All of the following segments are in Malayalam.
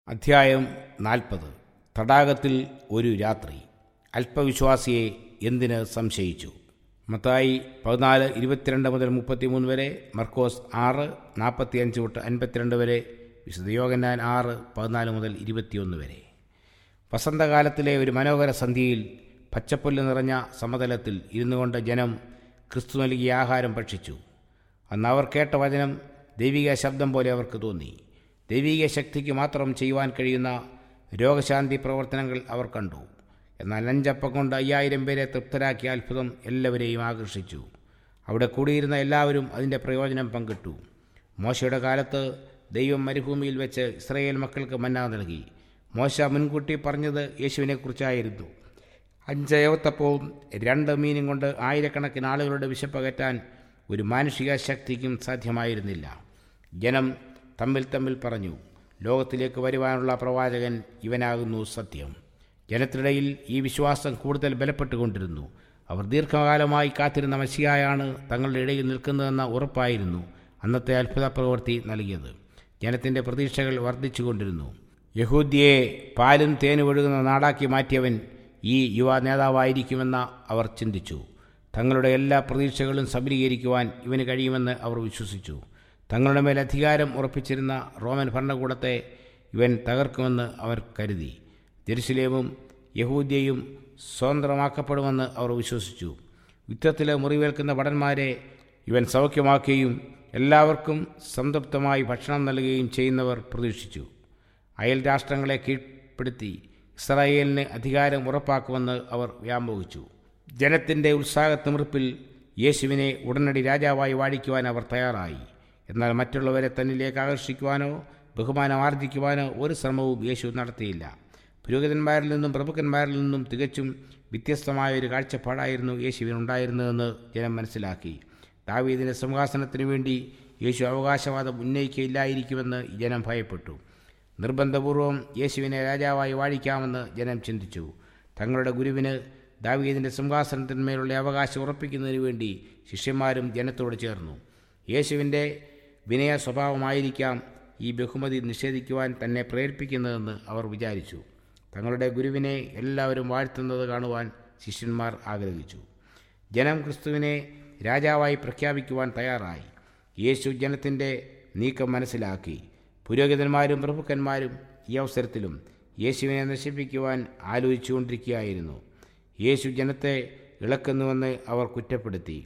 അധ്യായം നാൽപ്പത് തടാകത്തിൽ ഒരു രാത്രി അല്പവിശ്വാസിയെ എന്തിന് സംശയിച്ചു മത്തായി പതിനാല് ഇരുപത്തിരണ്ട് മുതൽ മുപ്പത്തിമൂന്ന് വരെ മർക്കോസ് ആറ് നാൽപ്പത്തിയഞ്ച് തൊട്ട് അൻപത്തിരണ്ട് വരെ വിശുദ്ധ യോഗന്നാൻ ആറ് പതിനാല് മുതൽ ഇരുപത്തിയൊന്ന് വരെ വസന്തകാലത്തിലെ ഒരു മനോഹര സന്ധ്യയിൽ പച്ചപ്പുല്ല് നിറഞ്ഞ സമതലത്തിൽ ഇരുന്നു കൊണ്ട് ജനം ക്രിസ്തു നൽകിയ ആഹാരം ഭക്ഷിച്ചു അന്ന് അവർ കേട്ട വചനം ദൈവിക ശബ്ദം പോലെ അവർക്ക് തോന്നി ദൈവിക ശക്തിക്ക് മാത്രം ചെയ്യുവാൻ കഴിയുന്ന രോഗശാന്തി പ്രവർത്തനങ്ങൾ അവർ കണ്ടു എന്നാൽ അഞ്ചപ്പം കൊണ്ട് അയ്യായിരം പേരെ തൃപ്തരാക്കിയ അത്ഭുതം എല്ലാവരെയും ആകർഷിച്ചു അവിടെ കൂടിയിരുന്ന എല്ലാവരും അതിൻ്റെ പ്രയോജനം പങ്കിട്ടു മോശയുടെ കാലത്ത് ദൈവം മരുഭൂമിയിൽ വെച്ച് ഇസ്രയേൽ മക്കൾക്ക് മന്ന നൽകി മോശ മുൻകൂട്ടി പറഞ്ഞത് യേശുവിനെക്കുറിച്ചായിരുന്നു അഞ്ച് ഏവത്തപ്പവും രണ്ട് മീനും കൊണ്ട് ആയിരക്കണക്കിന് ആളുകളുടെ വിശപ്പകറ്റാൻ ഒരു മാനുഷിക ശക്തിക്കും സാധ്യമായിരുന്നില്ല ജനം തമ്മിൽ തമ്മിൽ പറഞ്ഞു ലോകത്തിലേക്ക് വരുവാനുള്ള പ്രവാചകൻ ഇവനാകുന്നു സത്യം ജനത്തിനിടയിൽ ഈ വിശ്വാസം കൂടുതൽ ബലപ്പെട്ടുകൊണ്ടിരുന്നു അവർ ദീർഘകാലമായി കാത്തിരുന്ന മസിയായാണ് തങ്ങളുടെ ഇടയിൽ നിൽക്കുന്നതെന്ന ഉറപ്പായിരുന്നു അന്നത്തെ അത്ഭുത പ്രവൃത്തി നൽകിയത് ജനത്തിൻ്റെ പ്രതീക്ഷകൾ വർദ്ധിച്ചുകൊണ്ടിരുന്നു യഹൂദ്യയെ പാലും തേനും ഒഴുകുന്ന നാടാക്കി മാറ്റിയവൻ ഈ യുവ നേതാവായിരിക്കുമെന്ന അവർ ചിന്തിച്ചു തങ്ങളുടെ എല്ലാ പ്രതീക്ഷകളും സബലീകരിക്കുവാൻ ഇവന് കഴിയുമെന്ന് അവർ വിശ്വസിച്ചു തങ്ങളുടെ മേൽ അധികാരം ഉറപ്പിച്ചിരുന്ന റോമൻ ഭരണകൂടത്തെ ഇവൻ തകർക്കുമെന്ന് അവർ കരുതി ജെറുസലേമും യഹൂദ്യയും സ്വതന്ത്രമാക്കപ്പെടുമെന്ന് അവർ വിശ്വസിച്ചു യുദ്ധത്തിൽ മുറിവേൽക്കുന്ന ഭടന്മാരെ ഇവൻ സൗഖ്യമാക്കുകയും എല്ലാവർക്കും സംതൃപ്തമായി ഭക്ഷണം നൽകുകയും ചെയ്യുന്നവർ പ്രതീക്ഷിച്ചു അയൽ രാഷ്ട്രങ്ങളെ കീഴ്പ്പെടുത്തി ഇസ്രായേലിന് അധികാരം ഉറപ്പാക്കുമെന്ന് അവർ വ്യാമോഹിച്ചു ജനത്തിൻ്റെ ഉത്സാഹത്തിമിർപ്പിൽ യേശുവിനെ ഉടനടി രാജാവായി വാഴിക്കുവാൻ അവർ തയ്യാറായി എന്നാൽ മറ്റുള്ളവരെ തന്നിലേക്ക് ആകർഷിക്കുവാനോ ബഹുമാനം ആർജിക്കുവാനോ ഒരു ശ്രമവും യേശു നടത്തിയില്ല പുരോഹിതന്മാരിൽ നിന്നും പ്രഭുക്കന്മാരിൽ നിന്നും തികച്ചും വ്യത്യസ്തമായ ഒരു കാഴ്ചപ്പാടായിരുന്നു യേശുവിനുണ്ടായിരുന്നതെന്ന് ജനം മനസ്സിലാക്കി ദാവീദിൻ്റെ സിംഹാസനത്തിനു വേണ്ടി യേശു അവകാശവാദം ഉന്നയിക്കുകയില്ലായിരിക്കുമെന്ന് ജനം ഭയപ്പെട്ടു നിർബന്ധപൂർവം യേശുവിനെ രാജാവായി വാഴിക്കാമെന്ന് ജനം ചിന്തിച്ചു തങ്ങളുടെ ഗുരുവിന് ദാവീദിൻ്റെ സിംഹാസനത്തിന്മേലുള്ള അവകാശം ഉറപ്പിക്കുന്നതിന് വേണ്ടി ശിഷ്യന്മാരും ജനത്തോട് ചേർന്നു യേശുവിൻ്റെ വിനയ സ്വഭാവമായിരിക്കാം ഈ ബഹുമതി നിഷേധിക്കുവാൻ തന്നെ പ്രേരിപ്പിക്കുന്നതെന്ന് അവർ വിചാരിച്ചു തങ്ങളുടെ ഗുരുവിനെ എല്ലാവരും വാഴ്ത്തുന്നത് കാണുവാൻ ശിഷ്യന്മാർ ആഗ്രഹിച്ചു ജനം ക്രിസ്തുവിനെ രാജാവായി പ്രഖ്യാപിക്കുവാൻ തയ്യാറായി യേശു ജനത്തിൻ്റെ നീക്കം മനസ്സിലാക്കി പുരോഹിതന്മാരും പ്രഭുക്കന്മാരും ഈ അവസരത്തിലും യേശുവിനെ നശിപ്പിക്കുവാൻ ആലോചിച്ചുകൊണ്ടിരിക്കുകയായിരുന്നു യേശു ജനത്തെ ഇളക്കുന്നുവെന്ന് അവർ കുറ്റപ്പെടുത്തി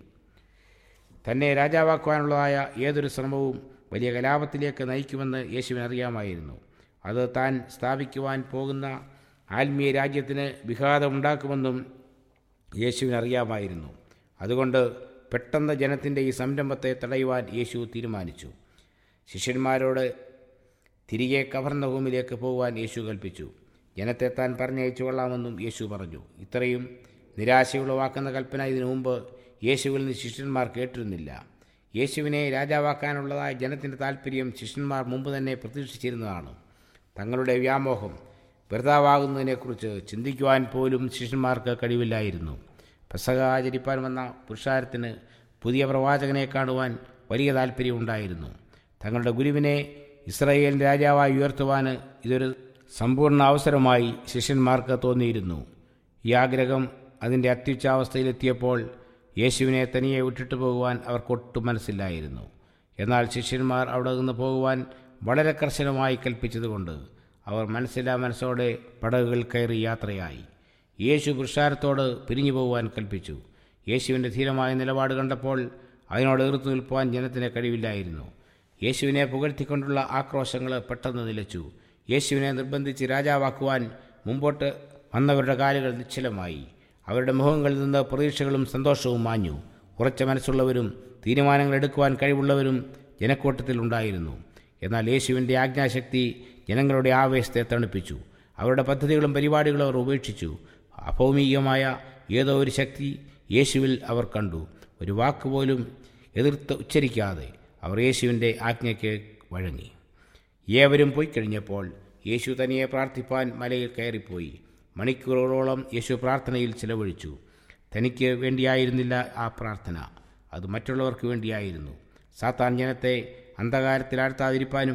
തന്നെ രാജാവാക്കുവാനുള്ളതായ ഏതൊരു ശ്രമവും വലിയ കലാപത്തിലേക്ക് നയിക്കുമെന്ന് യേശുവിന് അറിയാമായിരുന്നു അത് താൻ സ്ഥാപിക്കുവാൻ പോകുന്ന ആത്മീയ രാജ്യത്തിന് വിഘാതമുണ്ടാക്കുമെന്നും യേശുവിന് അറിയാമായിരുന്നു അതുകൊണ്ട് പെട്ടെന്ന് ജനത്തിൻ്റെ ഈ സംരംഭത്തെ തടയുവാൻ യേശു തീരുമാനിച്ചു ശിഷ്യന്മാരോട് തിരികെ കവർണഭൂമിയിലേക്ക് പോകുവാൻ യേശു കൽപ്പിച്ചു ജനത്തെ താൻ പറഞ്ഞയച്ചു കൊള്ളാമെന്നും യേശു പറഞ്ഞു ഇത്രയും നിരാശയുളവാക്കുന്ന കൽപ്പന ഇതിനു മുമ്പ് യേശുവിൽ നിന്ന് ശിഷ്യന്മാർ കേട്ടിരുന്നില്ല യേശുവിനെ രാജാവാക്കാനുള്ളതായ ജനത്തിൻ്റെ താല്പര്യം ശിഷ്യന്മാർ മുമ്പ് തന്നെ പ്രതീക്ഷിച്ചിരുന്നതാണ് തങ്ങളുടെ വ്യാമോഹം വെറുതാവാകുന്നതിനെക്കുറിച്ച് ചിന്തിക്കുവാൻ പോലും ശിഷ്യന്മാർക്ക് കഴിവില്ലായിരുന്നു പെസക ആചരിപ്പാൻ വന്ന പുരുഷാരത്തിന് പുതിയ പ്രവാചകനെ കാണുവാൻ വലിയ താല്പര്യമുണ്ടായിരുന്നു തങ്ങളുടെ ഗുരുവിനെ ഇസ്രായേൽ രാജാവായി ഉയർത്തുവാൻ ഇതൊരു സമ്പൂർണ്ണ അവസരമായി ശിഷ്യന്മാർക്ക് തോന്നിയിരുന്നു ഈ ആഗ്രഹം അതിൻ്റെ അത്യുച്ചാവസ്ഥയിലെത്തിയപ്പോൾ യേശുവിനെ തനിയെ വിട്ടിട്ട് പോകുവാൻ അവർക്കൊട്ടും മനസ്സില്ലായിരുന്നു എന്നാൽ ശിഷ്യന്മാർ അവിടെ നിന്ന് പോകുവാൻ വളരെ കർശനമായി കൽപ്പിച്ചതുകൊണ്ട് അവർ മനസ്സില്ലാ മനസ്സോടെ പടകുകൾ കയറി യാത്രയായി യേശു പുരുഷാരത്തോട് പിരിഞ്ഞു പോകുവാൻ കൽപ്പിച്ചു യേശുവിൻ്റെ ധീരമായ നിലപാട് കണ്ടപ്പോൾ അതിനോട് എതിർത്തു നിൽക്കുവാൻ ജനത്തിന് കഴിവില്ലായിരുന്നു യേശുവിനെ പുകഴ്ത്തിക്കൊണ്ടുള്ള ആക്രോശങ്ങൾ പെട്ടെന്ന് നിലച്ചു യേശുവിനെ നിർബന്ധിച്ച് രാജാവാക്കുവാൻ മുമ്പോട്ട് വന്നവരുടെ കാലുകൾ നിശ്ചലമായി അവരുടെ മുഖങ്ങളിൽ നിന്ന് പ്രതീക്ഷകളും സന്തോഷവും മാഞ്ഞു ഉറച്ച മനസ്സുള്ളവരും തീരുമാനങ്ങൾ എടുക്കുവാൻ കഴിവുള്ളവരും ജനക്കൂട്ടത്തിൽ ഉണ്ടായിരുന്നു എന്നാൽ യേശുവിൻ്റെ ആജ്ഞാശക്തി ജനങ്ങളുടെ ആവേശത്തെ തണുപ്പിച്ചു അവരുടെ പദ്ധതികളും പരിപാടികളും അവർ ഉപേക്ഷിച്ചു അഭൗമികമായ ഏതോ ഒരു ശക്തി യേശുവിൽ അവർ കണ്ടു ഒരു വാക്കുപോലും എതിർത്ത് ഉച്ചരിക്കാതെ അവർ യേശുവിൻ്റെ ആജ്ഞയ്ക്ക് വഴങ്ങി ഏവരും പോയി കഴിഞ്ഞപ്പോൾ യേശു തനിയെ പ്രാർത്ഥിപ്പാൻ മലയിൽ കയറിപ്പോയി മണിക്കൂറുകളോളം യേശു പ്രാർത്ഥനയിൽ ചിലവഴിച്ചു തനിക്ക് വേണ്ടിയായിരുന്നില്ല ആ പ്രാർത്ഥന അത് മറ്റുള്ളവർക്ക് വേണ്ടിയായിരുന്നു സാത്താൻ ജനത്തെ അന്ധകാരത്തിൽ ആഴ്ത്താതിരിപ്പാനും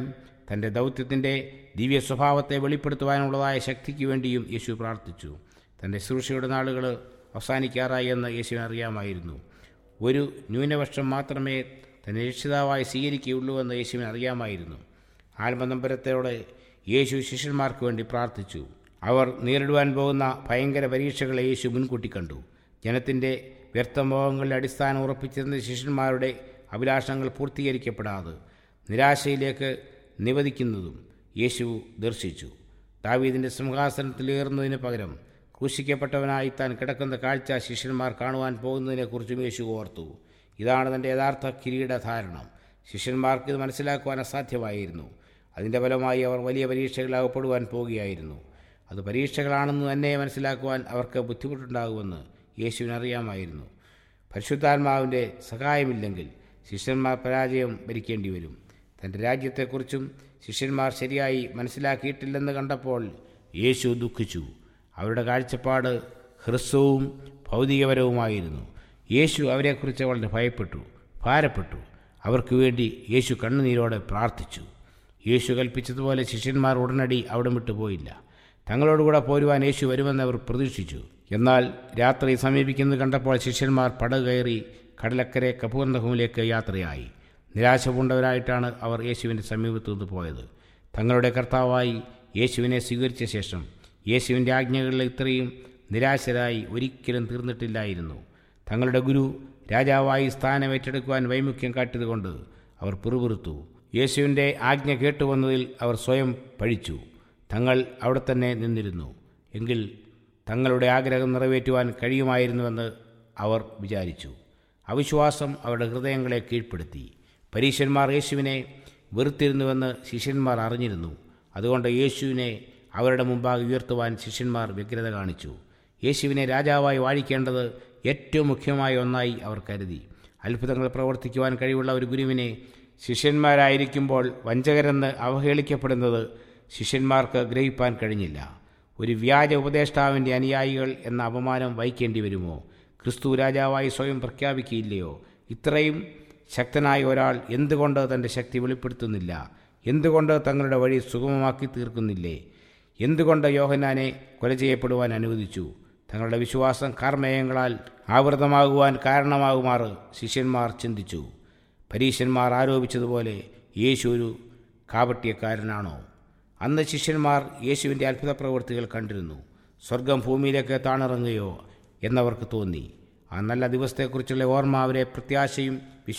തൻ്റെ ദൗത്യത്തിൻ്റെ ദിവ്യ സ്വഭാവത്തെ വെളിപ്പെടുത്തുവാനുള്ളതായ ശക്തിക്ക് വേണ്ടിയും യേശു പ്രാർത്ഥിച്ചു തൻ്റെ ശുശ്രൂഷയുടെ നാളുകൾ അവസാനിക്കാറായി എന്ന് യേശുവിന് അറിയാമായിരുന്നു ഒരു ന്യൂനപക്ഷം മാത്രമേ തന്നെ രക്ഷിതാവായി സ്വീകരിക്കുകയുള്ളൂ എന്ന് യേശുവിന് അറിയാമായിരുന്നു ആത്മനമ്പരത്തോടെ യേശു ശിഷ്യന്മാർക്ക് വേണ്ടി പ്രാർത്ഥിച്ചു അവർ നേരിടുവാൻ പോകുന്ന ഭയങ്കര പരീക്ഷകളെ യേശു മുൻകൂട്ടി കണ്ടു ജനത്തിൻ്റെ വ്യർത്ഥമോഹങ്ങളുടെ അടിസ്ഥാനം ഉറപ്പിച്ചിരുന്ന ശിഷ്യന്മാരുടെ അഭിലാഷങ്ങൾ പൂർത്തീകരിക്കപ്പെടാതെ നിരാശയിലേക്ക് നിവദിക്കുന്നതും യേശു ദർശിച്ചു ദാവീദിൻ്റെ സിംഹാസനത്തിലേറുന്നതിന് പകരം ക്രൂശിക്കപ്പെട്ടവനായി താൻ കിടക്കുന്ന കാഴ്ച ശിഷ്യന്മാർ കാണുവാൻ പോകുന്നതിനെക്കുറിച്ചും യേശു ഓർത്തു ഇതാണ് തൻ്റെ യഥാർത്ഥ കിരീടധാരണം ശിഷ്യന്മാർക്ക് ഇത് മനസ്സിലാക്കുവാൻ അസാധ്യമായിരുന്നു അതിൻ്റെ ഫലമായി അവർ വലിയ പരീക്ഷകളിൽ അകപ്പെടുവാൻ പോവുകയായിരുന്നു അത് പരീക്ഷകളാണെന്ന് തന്നെ മനസ്സിലാക്കുവാൻ അവർക്ക് ബുദ്ധിമുട്ടുണ്ടാകുമെന്ന് യേശുവിന് അറിയാമായിരുന്നു പരിശുദ്ധാത്മാവിൻ്റെ സഹായമില്ലെങ്കിൽ ശിഷ്യന്മാർ പരാജയം ഭരിക്കേണ്ടി വരും തൻ്റെ രാജ്യത്തെക്കുറിച്ചും ശിഷ്യന്മാർ ശരിയായി മനസ്സിലാക്കിയിട്ടില്ലെന്ന് കണ്ടപ്പോൾ യേശു ദുഃഖിച്ചു അവരുടെ കാഴ്ചപ്പാട് ഹ്രസ്വവും ഭൗതികപരവുമായിരുന്നു യേശു അവരെക്കുറിച്ച് വളരെ ഭയപ്പെട്ടു ഭാരപ്പെട്ടു അവർക്ക് വേണ്ടി യേശു കണ്ണുനീരോടെ പ്രാർത്ഥിച്ചു യേശു കൽപ്പിച്ചതുപോലെ ശിഷ്യന്മാർ ഉടനടി അവിടെ വിട്ടു പോയില്ല തങ്ങളോടുകൂടെ പോരുവാൻ യേശു വരുമെന്ന് അവർ പ്രതീക്ഷിച്ചു എന്നാൽ രാത്രി സമീപിക്കുന്നത് കണ്ടപ്പോൾ ശിഷ്യന്മാർ പടക് കയറി കടലക്കരെ കപൂർണഭൂമിലേക്ക് യാത്രയായി നിരാശ പൂണ്ടവരായിട്ടാണ് അവർ യേശുവിൻ്റെ സമീപത്തു നിന്ന് പോയത് തങ്ങളുടെ കർത്താവായി യേശുവിനെ സ്വീകരിച്ച ശേഷം യേശുവിൻ്റെ ആജ്ഞകളിൽ ഇത്രയും നിരാശരായി ഒരിക്കലും തീർന്നിട്ടില്ലായിരുന്നു തങ്ങളുടെ ഗുരു രാജാവായി സ്ഥാനം ഏറ്റെടുക്കുവാൻ വൈമുഖ്യം കാട്ടിയതുകൊണ്ട് അവർ പിറുപിറുത്തു യേശുവിൻ്റെ ആജ്ഞ കേട്ടുവന്നതിൽ അവർ സ്വയം പഴിച്ചു തങ്ങൾ അവിടെ തന്നെ നിന്നിരുന്നു എങ്കിൽ തങ്ങളുടെ ആഗ്രഹം നിറവേറ്റുവാൻ കഴിയുമായിരുന്നുവെന്ന് അവർ വിചാരിച്ചു അവിശ്വാസം അവരുടെ ഹൃദയങ്ങളെ കീഴ്പ്പെടുത്തി പരീശന്മാർ യേശുവിനെ വെറുത്തിരുന്നുവെന്ന് ശിഷ്യന്മാർ അറിഞ്ഞിരുന്നു അതുകൊണ്ട് യേശുവിനെ അവരുടെ മുമ്പാകെ ഉയർത്തുവാൻ ശിഷ്യന്മാർ വ്യഗ്രത കാണിച്ചു യേശുവിനെ രാജാവായി വാഴിക്കേണ്ടത് ഏറ്റവും മുഖ്യമായ ഒന്നായി അവർ കരുതി അത്ഭുതങ്ങൾ പ്രവർത്തിക്കുവാൻ കഴിവുള്ള ഒരു ഗുരുവിനെ ശിഷ്യന്മാരായിരിക്കുമ്പോൾ വഞ്ചകരെന്ന് അവഹേളിക്കപ്പെടുന്നത് ശിഷ്യന്മാർക്ക് ഗ്രഹിപ്പാൻ കഴിഞ്ഞില്ല ഒരു വ്യാജ ഉപദേഷ്ടാവിൻ്റെ അനുയായികൾ എന്ന അപമാനം വഹിക്കേണ്ടി വരുമോ ക്രിസ്തു രാജാവായി സ്വയം പ്രഖ്യാപിക്കുകയില്ലയോ ഇത്രയും ശക്തനായ ഒരാൾ എന്തുകൊണ്ട് തൻ്റെ ശക്തി വെളിപ്പെടുത്തുന്നില്ല എന്തുകൊണ്ട് തങ്ങളുടെ വഴി സുഗമമാക്കി തീർക്കുന്നില്ലേ എന്തുകൊണ്ട് യോഹന്നാനെ കൊല ചെയ്യപ്പെടുവാൻ അനുവദിച്ചു തങ്ങളുടെ വിശ്വാസം കാർമേയങ്ങളാൽ ആവൃതമാകുവാൻ കാരണമാകുമാറ് ശിഷ്യന്മാർ ചിന്തിച്ചു പരീശന്മാർ ആരോപിച്ചതുപോലെ യേശു ഒരു കാപട്യക്കാരനാണോ അന്ന് ശിഷ്യന്മാർ യേശുവിൻ്റെ അത്ഭുത പ്രവൃത്തികൾ കണ്ടിരുന്നു സ്വർഗം ഭൂമിയിലേക്ക് താണിറങ്ങുകയോ എന്നവർക്ക് തോന്നി ആ നല്ല ദിവസത്തെക്കുറിച്ചുള്ള ഓർമ്മ അവരെ പ്രത്യാശയും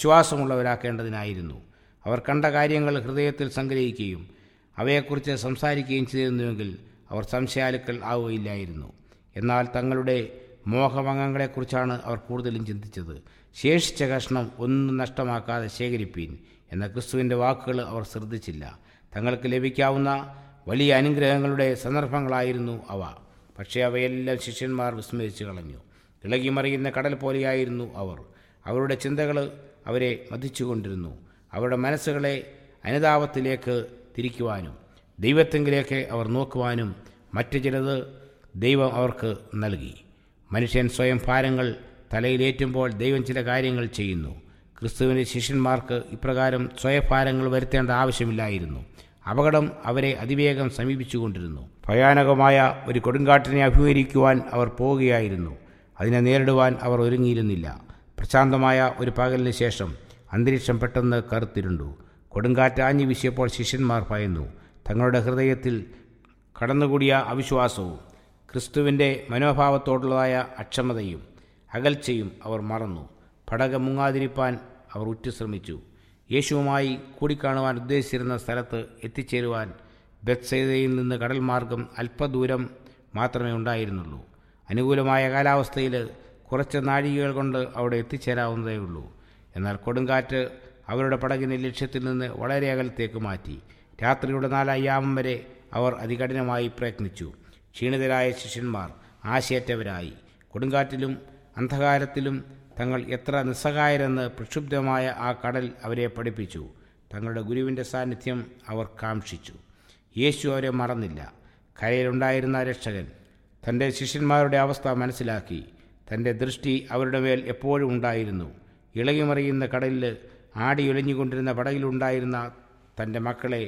വിശ്വാസമുള്ളവരാക്കേണ്ടതിനായിരുന്നു അവർ കണ്ട കാര്യങ്ങൾ ഹൃദയത്തിൽ സംഗ്രഹിക്കുകയും അവയെക്കുറിച്ച് സംസാരിക്കുകയും ചെയ്തിരുന്നുവെങ്കിൽ അവർ സംശയാലുക്കൾ ആവുകയില്ലായിരുന്നു എന്നാൽ തങ്ങളുടെ മോഹഭംഗങ്ങളെക്കുറിച്ചാണ് അവർ കൂടുതലും ചിന്തിച്ചത് ശേഷിച്ച കഷ്ണം ഒന്നും നഷ്ടമാക്കാതെ ശേഖരിപ്പീൻ എന്ന ക്രിസ്തുവിൻ്റെ വാക്കുകൾ അവർ ശ്രദ്ധിച്ചില്ല തങ്ങൾക്ക് ലഭിക്കാവുന്ന വലിയ അനുഗ്രഹങ്ങളുടെ സന്ദർഭങ്ങളായിരുന്നു അവ പക്ഷേ അവയെല്ലാം ശിഷ്യന്മാർ വിസ്മരിച്ചു കളഞ്ഞു ഇളകിമറിയുന്ന കടൽ പോലെയായിരുന്നു അവർ അവരുടെ ചിന്തകൾ അവരെ മതിച്ചുകൊണ്ടിരുന്നു അവരുടെ മനസ്സുകളെ അനുതാപത്തിലേക്ക് തിരിക്കുവാനും ദൈവത്തെങ്കിലേക്ക് അവർ നോക്കുവാനും മറ്റു ചിലത് ദൈവം അവർക്ക് നൽകി മനുഷ്യൻ സ്വയം ഭാരങ്ങൾ തലയിലേറ്റുമ്പോൾ ദൈവം ചില കാര്യങ്ങൾ ചെയ്യുന്നു ക്രിസ്തുവിൻ്റെ ശിഷ്യന്മാർക്ക് ഇപ്രകാരം സ്വയഭാരങ്ങൾ വരുത്തേണ്ട ആവശ്യമില്ലായിരുന്നു അപകടം അവരെ അതിവേഗം സമീപിച്ചുകൊണ്ടിരുന്നു ഭയാനകമായ ഒരു കൊടുങ്കാറ്റിനെ അഭിമുഖീകരിക്കുവാൻ അവർ പോവുകയായിരുന്നു അതിനെ നേരിടുവാൻ അവർ ഒരുങ്ങിയിരുന്നില്ല പ്രശാന്തമായ ഒരു പകലിന് ശേഷം അന്തരീക്ഷം പെട്ടെന്ന് കറുത്തിരുണ്ടു കൊടുങ്കാറ്റ് ആഞ്ഞു വീശിയപ്പോൾ ശിഷ്യന്മാർ ഭയന്നു തങ്ങളുടെ ഹൃദയത്തിൽ കടന്നുകൂടിയ അവിശ്വാസവും ക്രിസ്തുവിൻ്റെ മനോഭാവത്തോടുള്ളതായ അക്ഷമതയും അകൽച്ചയും അവർ മറന്നു പടകം മുങ്ങാതിരിപ്പാൻ അവർ ഉറ്റുശ്രമിച്ചു യേശുവുമായി കൂടിക്കാണുവാൻ ഉദ്ദേശിച്ചിരുന്ന സ്ഥലത്ത് എത്തിച്ചേരുവാൻ ബത്സൈദയിൽ നിന്ന് കടൽ മാർഗം അല്പദൂരം മാത്രമേ ഉണ്ടായിരുന്നുള്ളൂ അനുകൂലമായ കാലാവസ്ഥയിൽ കുറച്ച് നാഴികകൾ കൊണ്ട് അവിടെ എത്തിച്ചേരാവുന്നതേ ഉള്ളൂ എന്നാൽ കൊടുങ്കാറ്റ് അവരുടെ പടകിനെ ലക്ഷ്യത്തിൽ നിന്ന് വളരെ അകലത്തേക്ക് മാറ്റി രാത്രിയുടെ നാലായാമം വരെ അവർ അതികഠിനമായി പ്രയത്നിച്ചു ക്ഷീണിതരായ ശിഷ്യന്മാർ ആശയറ്റവരായി കൊടുങ്കാറ്റിലും അന്ധകാരത്തിലും തങ്ങൾ എത്ര നിസ്സഹായരെന്ന് പ്രക്ഷുബ്ധമായ ആ കടൽ അവരെ പഠിപ്പിച്ചു തങ്ങളുടെ ഗുരുവിൻ്റെ സാന്നിധ്യം അവർ കാക്ഷിച്ചു യേശു അവരെ മറന്നില്ല കരയിലുണ്ടായിരുന്ന രക്ഷകൻ തൻ്റെ ശിഷ്യന്മാരുടെ അവസ്ഥ മനസ്സിലാക്കി തൻ്റെ ദൃഷ്ടി അവരുടെ മേൽ എപ്പോഴും ഉണ്ടായിരുന്നു ഇളകിമറിയുന്ന കടലിൽ ആടിയുലഞ്ഞുകൊണ്ടിരുന്ന പടകിലുണ്ടായിരുന്ന തൻ്റെ മക്കളെ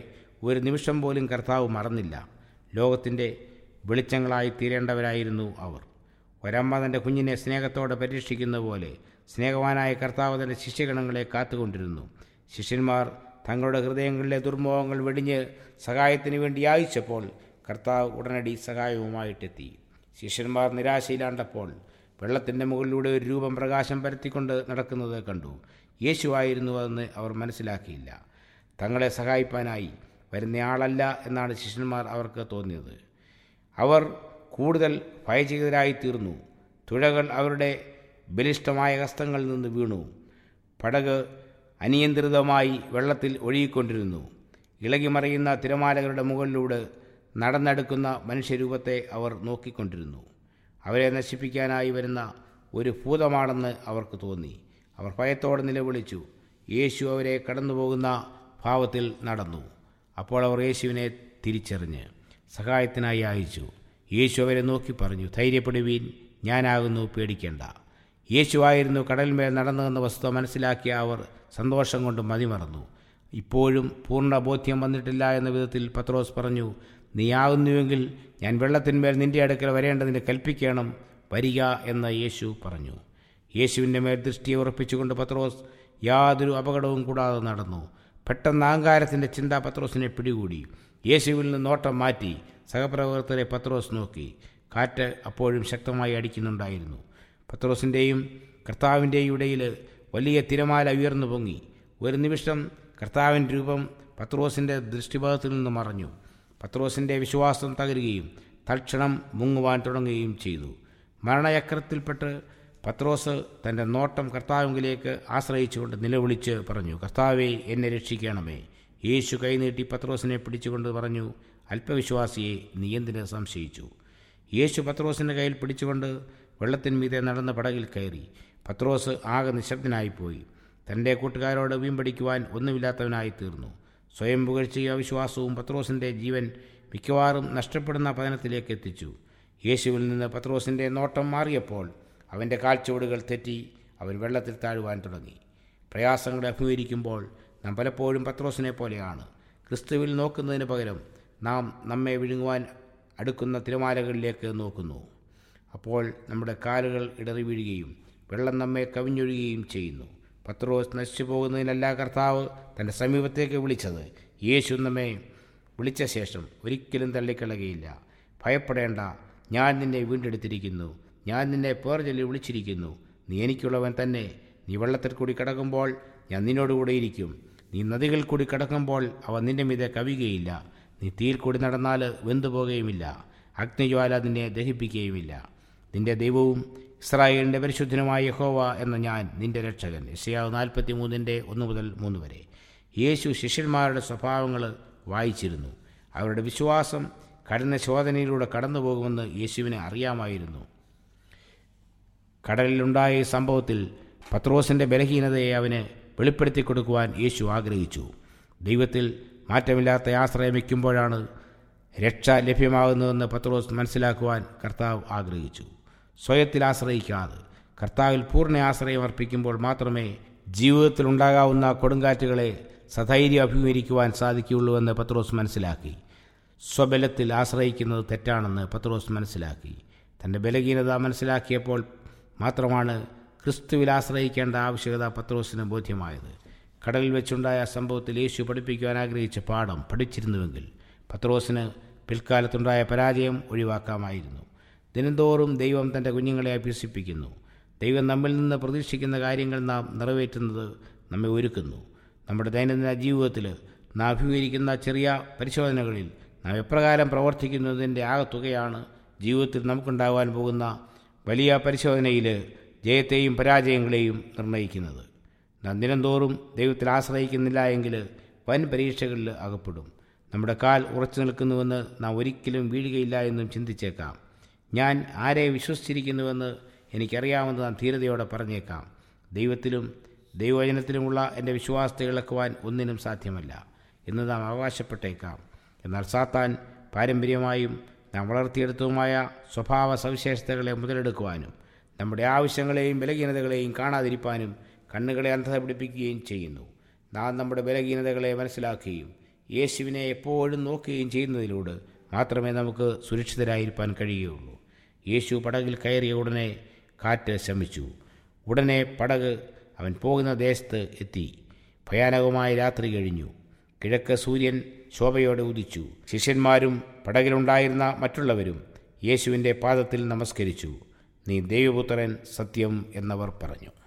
ഒരു നിമിഷം പോലും കർത്താവ് മറന്നില്ല ലോകത്തിൻ്റെ വെളിച്ചങ്ങളായി തീരേണ്ടവരായിരുന്നു അവർ ഒരമ്മ തൻ്റെ കുഞ്ഞിനെ സ്നേഹത്തോടെ പരീക്ഷിക്കുന്ന പോലെ സ്നേഹവാനായ കർത്താവ് തൻ്റെ ശിഷ്യഗണങ്ങളെ കാത്തുകൊണ്ടിരുന്നു ശിഷ്യന്മാർ തങ്ങളുടെ ഹൃദയങ്ങളിലെ ദുർമോഹങ്ങൾ വെടിഞ്ഞ് സഹായത്തിന് വേണ്ടി യാചിച്ചപ്പോൾ കർത്താവ് ഉടനടി സഹായവുമായിട്ടെത്തി ശിഷ്യന്മാർ നിരാശയിലാണ്ടപ്പോൾ വെള്ളത്തിൻ്റെ മുകളിലൂടെ ഒരു രൂപം പ്രകാശം പരത്തിക്കൊണ്ട് നടക്കുന്നത് കണ്ടു യേശുവായിരുന്നു അതെന്ന് അവർ മനസ്സിലാക്കിയില്ല തങ്ങളെ സഹായിപ്പാനായി വരുന്നയാളല്ല എന്നാണ് ശിഷ്യന്മാർ അവർക്ക് തോന്നിയത് അവർ കൂടുതൽ ഭയചകിതരായി തീർന്നു തുഴകൾ അവരുടെ ബലിഷ്ഠമായ ഹസ്തങ്ങളിൽ നിന്ന് വീണു പടക് അനിയന്ത്രിതമായി വെള്ളത്തിൽ ഒഴുകിക്കൊണ്ടിരുന്നു ഇളകിമറിയുന്ന തിരമാലകളുടെ മുകളിലൂടെ നടന്നെടുക്കുന്ന മനുഷ്യരൂപത്തെ അവർ നോക്കിക്കൊണ്ടിരുന്നു അവരെ നശിപ്പിക്കാനായി വരുന്ന ഒരു ഭൂതമാണെന്ന് അവർക്ക് തോന്നി അവർ ഭയത്തോടെ നിലവിളിച്ചു യേശു അവരെ കടന്നുപോകുന്ന ഭാവത്തിൽ നടന്നു അപ്പോൾ അവർ യേശുവിനെ തിരിച്ചറിഞ്ഞ് സഹായത്തിനായി അയച്ചു യേശു അവരെ നോക്കി പറഞ്ഞു ധൈര്യപ്പെടുവീൻ ഞാനാകുന്നു പേടിക്കേണ്ട യേശുവായിരുന്നു കടലിന്മേൽ നടന്നതെന്ന വസ്തുത മനസ്സിലാക്കിയ അവർ സന്തോഷം കൊണ്ട് മതിമറന്നു ഇപ്പോഴും പൂർണ്ണ ബോധ്യം വന്നിട്ടില്ല എന്ന വിധത്തിൽ പത്രോസ് പറഞ്ഞു നീയാകുന്നുവെങ്കിൽ ഞാൻ വെള്ളത്തിന്മേൽ നിന്റെ അടുക്കൽ വരേണ്ടതിന് കൽപ്പിക്കണം വരിക എന്ന് യേശു പറഞ്ഞു യേശുവിൻ്റെ മേൽ ദൃഷ്ടിയെ ഉറപ്പിച്ചുകൊണ്ട് പത്രോസ് യാതൊരു അപകടവും കൂടാതെ നടന്നു പെട്ടെന്ന് അഹങ്കാരത്തിൻ്റെ ചിന്ത പത്രോസിനെ പിടികൂടി യേശുവിൽ നിന്ന് നോട്ടം മാറ്റി സഹപ്രവർത്തകരെ പത്രോസ് നോക്കി കാറ്റ് അപ്പോഴും ശക്തമായി അടിക്കുന്നുണ്ടായിരുന്നു പത്രോസിൻ്റെയും കർത്താവിൻ്റെയും ഇടയിൽ വലിയ തിരമാല ഉയർന്നു പൊങ്ങി ഒരു നിമിഷം കർത്താവിൻ്റെ രൂപം പത്രോസിൻ്റെ ദൃഷ്ടിഭാഗത്തിൽ നിന്ന് മറഞ്ഞു പത്രോസിൻ്റെ വിശ്വാസം തകരുകയും തൽക്ഷണം മുങ്ങുവാൻ തുടങ്ങുകയും ചെയ്തു മരണചക്രത്തിൽപ്പെട്ട് പത്രോസ് തൻ്റെ നോട്ടം കർത്താവിലേക്ക് ആശ്രയിച്ചുകൊണ്ട് നിലവിളിച്ച് പറഞ്ഞു കർത്താവെ എന്നെ രക്ഷിക്കണമേ യേശു കൈനീട്ടി പത്രോസിനെ പിടിച്ചുകൊണ്ട് പറഞ്ഞു അല്പവിശ്വാസിയെ നീ എന്തിന് സംശയിച്ചു യേശു പത്രോസിൻ്റെ കയ്യിൽ പിടിച്ചുകൊണ്ട് വെള്ളത്തിന്മീതെ നടന്ന പടകിൽ കയറി പത്രോസ് ആകെ നിശബ്ദനായിപ്പോയി തൻ്റെ കൂട്ടുകാരോട് വീമ്പടിക്കുവാൻ ഒന്നുമില്ലാത്തവനായി തീർന്നു സ്വയം പുകഴ്ചയും അവിശ്വാസവും പത്രോസിൻ്റെ ജീവൻ മിക്കവാറും നഷ്ടപ്പെടുന്ന പതനത്തിലേക്ക് എത്തിച്ചു യേശുവിൽ നിന്ന് പത്രോസിൻ്റെ നോട്ടം മാറിയപ്പോൾ അവൻ്റെ കാൽച്ചുവടുകൾ തെറ്റി അവൻ വെള്ളത്തിൽ താഴുവാൻ തുടങ്ങി പ്രയാസങ്ങളെ അഭിമുഖീകരിക്കുമ്പോൾ നാം പലപ്പോഴും പത്രോസിനെ പോലെയാണ് ക്രിസ്തുവിൽ നോക്കുന്നതിന് പകരം നാം നമ്മെ വിഴുങ്ങുവാൻ അടുക്കുന്ന തിരമാലകളിലേക്ക് നോക്കുന്നു അപ്പോൾ നമ്മുടെ കാലുകൾ ഇടറി വീഴുകയും വെള്ളം നമ്മെ കവിഞ്ഞൊഴുകുകയും ചെയ്യുന്നു പത്രോസ് നശിച്ചു പോകുന്നതിനല്ല കർത്താവ് തൻ്റെ സമീപത്തേക്ക് വിളിച്ചത് യേശു നമ്മെ വിളിച്ച ശേഷം ഒരിക്കലും തള്ളിക്കളയുകയില്ല ഭയപ്പെടേണ്ട ഞാൻ നിന്നെ വീണ്ടെടുത്തിരിക്കുന്നു ഞാൻ നിന്നെ പേർ ചൊല്ലി വിളിച്ചിരിക്കുന്നു നീ എനിക്കുള്ളവൻ തന്നെ നീ വെള്ളത്തിൽ കൂടി കിടക്കുമ്പോൾ ഞാൻ നിന്നോടുകൂടെ ഇരിക്കും നീ നദികളിൽ കൂടി കിടക്കുമ്പോൾ അവ നിന്റെ മീതെ കവിയുകയില്ല നീ തീയിൽ കൂടി നടന്നാൽ വെന്തുപോകുകയുമില്ല അഗ്നിജ്വാല നിന്നെ ദഹിപ്പിക്കുകയുമില്ല നിന്റെ ദൈവവും ഇസ്രായേലിൻ്റെ പരിശുദ്ധനുമായ യഹോവ എന്ന ഞാൻ നിന്റെ രക്ഷകൻ ഇസയാവ് നാൽപ്പത്തി മൂന്നിൻ്റെ ഒന്ന് മുതൽ മൂന്ന് വരെ യേശു ശിഷ്യന്മാരുടെ സ്വഭാവങ്ങൾ വായിച്ചിരുന്നു അവരുടെ വിശ്വാസം കഠിന ശോധനയിലൂടെ കടന്നു പോകുമെന്ന് യേശുവിന് അറിയാമായിരുന്നു കടലിലുണ്ടായ ഈ സംഭവത്തിൽ പത്രോസിൻ്റെ ബലഹീനതയെ അവന് വെളിപ്പെടുത്തി കൊടുക്കുവാൻ യേശു ആഗ്രഹിച്ചു ദൈവത്തിൽ മാറ്റമില്ലാത്ത ആശ്രയം വയ്ക്കുമ്പോഴാണ് രക്ഷ ലഭ്യമാകുന്നതെന്ന് പത്രോസ് മനസ്സിലാക്കുവാൻ കർത്താവ് ആഗ്രഹിച്ചു സ്വയത്തിൽ ആശ്രയിക്കാതെ കർത്താവിൽ പൂർണ്ണ ആശ്രയം അർപ്പിക്കുമ്പോൾ മാത്രമേ ജീവിതത്തിൽ ഉണ്ടാകാവുന്ന കൊടുങ്കാറ്റുകളെ സധൈര്യം അഭിമുഖീകരിക്കുവാൻ സാധിക്കുകയുള്ളൂവെന്ന് പത്രോസ് മനസ്സിലാക്കി സ്വബലത്തിൽ ആശ്രയിക്കുന്നത് തെറ്റാണെന്ന് പത്രോസ് മനസ്സിലാക്കി തൻ്റെ ബലഹീനത മനസ്സിലാക്കിയപ്പോൾ മാത്രമാണ് ക്രിസ്തുവിൽ ആശ്രയിക്കേണ്ട ആവശ്യകത പത്രോസിന് ബോധ്യമായത് കടലിൽ വെച്ചുണ്ടായ സംഭവത്തിൽ യേശു പഠിപ്പിക്കുവാൻ ആഗ്രഹിച്ച പാഠം പഠിച്ചിരുന്നുവെങ്കിൽ പത്രോസിന് പിൽക്കാലത്തുണ്ടായ പരാജയം ഒഴിവാക്കാമായിരുന്നു ദിനംതോറും ദൈവം തൻ്റെ കുഞ്ഞുങ്ങളെ അഭ്യസിപ്പിക്കുന്നു ദൈവം നമ്മിൽ നിന്ന് പ്രതീക്ഷിക്കുന്ന കാര്യങ്ങൾ നാം നിറവേറ്റുന്നത് നമ്മെ ഒരുക്കുന്നു നമ്മുടെ ദൈനംദിന ജീവിതത്തിൽ നാം അഭിമുഖീകരിക്കുന്ന ചെറിയ പരിശോധനകളിൽ നാം എപ്രകാരം പ്രവർത്തിക്കുന്നതിൻ്റെ ആകത്തുകയാണ് ജീവിതത്തിൽ നമുക്കുണ്ടാകാൻ പോകുന്ന വലിയ പരിശോധനയിൽ ജയത്തെയും പരാജയങ്ങളെയും നിർണ്ണയിക്കുന്നത് നാം ദിനംതോറും ദൈവത്തിൽ ആശ്രയിക്കുന്നില്ല എങ്കിൽ വൻ പരീക്ഷകളിൽ അകപ്പെടും നമ്മുടെ കാൽ ഉറച്ചു നിൽക്കുന്നുവെന്ന് നാം ഒരിക്കലും വീഴുകയില്ല എന്നും ചിന്തിച്ചേക്കാം ഞാൻ ആരെ വിശ്വസിച്ചിരിക്കുന്നുവെന്ന് എനിക്കറിയാമെന്ന് നാം ധീരതയോടെ പറഞ്ഞേക്കാം ദൈവത്തിലും ദൈവവചനത്തിലുമുള്ള എൻ്റെ വിശ്വാസത്തെ ഇളക്കുവാൻ ഒന്നിനും സാധ്യമല്ല എന്ന് നാം അവകാശപ്പെട്ടേക്കാം എന്നാൽ സാത്താൻ പാരമ്പര്യമായും നാം വളർത്തിയെടുത്തതുമായ സ്വഭാവ സവിശേഷതകളെ മുതലെടുക്കുവാനും നമ്മുടെ ആവശ്യങ്ങളെയും ബലഹീനതകളെയും കാണാതിരിക്കാനും കണ്ണുകളെ അന്ധത പിടിപ്പിക്കുകയും ചെയ്യുന്നു നാം നമ്മുടെ ബലഹീനതകളെ മനസ്സിലാക്കുകയും യേശുവിനെ എപ്പോഴും നോക്കുകയും ചെയ്യുന്നതിലൂടെ മാത്രമേ നമുക്ക് സുരക്ഷിതരായിരിക്കാൻ കഴിയുകയുള്ളൂ യേശു പടകിൽ കയറിയ ഉടനെ കാറ്റ് ശമിച്ചു ഉടനെ പടക് അവൻ പോകുന്ന ദേശത്ത് എത്തി ഭയാനകമായ രാത്രി കഴിഞ്ഞു കിഴക്ക് സൂര്യൻ ശോഭയോടെ ഉദിച്ചു ശിഷ്യന്മാരും പടകിലുണ്ടായിരുന്ന മറ്റുള്ളവരും യേശുവിൻ്റെ പാദത്തിൽ നമസ്കരിച്ചു നീ ദൈവപുത്രൻ സത്യം എന്നവർ പറഞ്ഞു